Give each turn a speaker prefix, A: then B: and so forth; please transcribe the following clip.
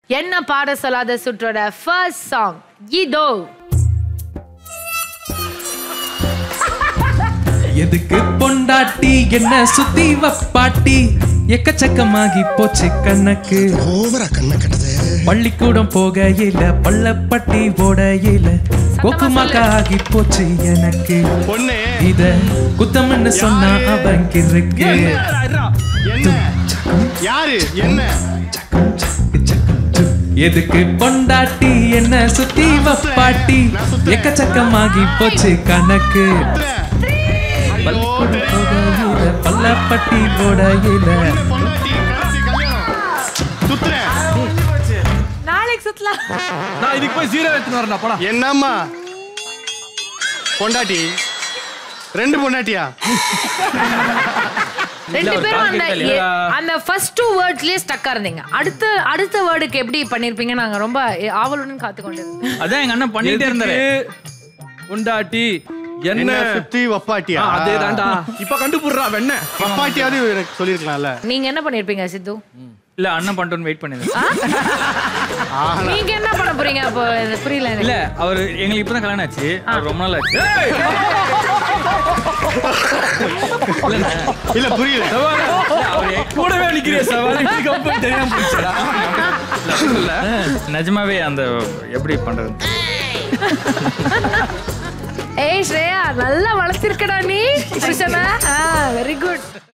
A: என்ன பாட சொல்லாத சுற்றோட ஃபர்ஸ்ட் சாங் இதோ
B: எதுக்கு பொண்டாட்டி என்ன சுத்தி வப்பாட்டி எக்கச்சக்கமாகி போச்சு கணக்கு
C: ஓவரா கண்ண கட்டது
B: பள்ளிக்கூடம் போகையில பள்ளப்பட்டி ஓடையில கொக்குமாக்கா ஆகி போச்சு எனக்கு
D: பொண்ணு
B: இத குத்தம்னு சொன்னா அவங்க இருக்கு
D: என்ன யாரு என்ன
B: எதுக்கு பொண்டாட்டி என்ன சுத்தி வப்பாட்டி எக்கச்சக்கமாகி போச்சு கணக்கு பள்ளிக்கூடம் போகையில பள்ளப்பட்டி ஓடையில
D: பொண்டாட்டி, கடைசி கல்யாணம். சுத்துறேன்
A: நாளைக்கு சுத்தலாம்
E: நான் இதுக்கு போய் ஜீரோ எடுத்துன்னு வரேன் போடா
D: என்னம்மா பொண்டாட்டி ரெண்டு பொண்டாட்டியா
A: ரெண்டு
E: ஒரு
A: பேரும்
E: song
A: அந்த
E: கேட்கலையா?
A: எ- அந்த ஃபர்ஸ்ட் டூ வேர்ட்ஸ்லயே ஸ்டக்கா இருந்தீங்க அடுத்த அடுத்த வேர்டுக்கு எப்படி பண்ணிருப்பீங்க நாங்க ரொம்ப ஆவலுடன் காத்து கொண்டு
F: அதான் எங்க அண்ணன் பண்ணிட்டே இருந்தாரு
E: உண்டாட்டி
D: என்ன
E: என்ன
D: சுத்தி வப்பாட்டியா
E: அதே தான்டா இப்ப கண்டுபிடுறா வெண்ண
D: வப்பாட்டியாவது எனக்கு சொல்லிருக்கலாம்ல
A: நீங்க என்ன பண்ணிருப்பீங்க சித்து
F: இல்ல அண்ணன் பண்ணிட்டு வெயிட் பண்ணிருந்தேன்
A: நீங்க என்ன பண்ண போறீங்க அப்போ இது புரியல எனக்கு.
F: இல்ல அவர் எங்களுக்கு இப்பதான் கல்யாணம் ஆச்சு அவர் ரொம்ப நாள் ஆச்சு இல்லண்ணா,
D: இல்ல புரியல
F: இல்ல, அவரு
E: கூடவே நிக்கிறிய சவால் கம்பெனி தெரியாம போச்சுடா
F: இல்ல, நிஜமாவே அந்த எப்படி பண்றது
A: ஏய் ஸ்ரேயா நல்லா வளர்த்திருக்கடா நீ புருஷனா வெரி குட்